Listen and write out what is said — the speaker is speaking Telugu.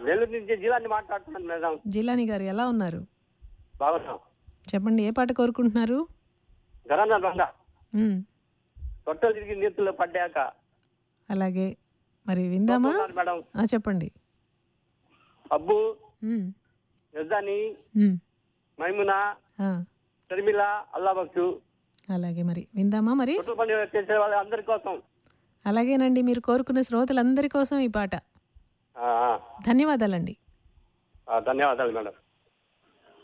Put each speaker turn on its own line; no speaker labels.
నెల్లూరు నుంచి జిల్లాని మాట్లాడుతున్నాను మేడం
జిలాని గారు ఎలా ఉన్నారు
బాగున్నాం
చెప్పండి ఏ పాట కోరుకుంటున్నారు
గరానా బండ
ఉమ్,
తొట్టలు తిరిగి నీతుల్లో పడ్డాక
అలాగే మరి విందామా
కోరుకుంటున్నాను మేడం
ఆ, చెప్పండి
అబ్బు
ఉమ్,
యజాని
ఉమ్,
మైమున
ఆ,
షర్మిల అల్లాబక్షు
అలాగే మరి విందామా మరి
కుటుంబ పని చేసే వాళ్ళ అందరి కోసం
అలాగేనండి మీరు కోరుకున్న శ్రోతలందరి కోసం ఈ పాట
ఆ, ఆ,
ధన్యవాదాలండి
ఆ, ధన్యవాదాలు మేడం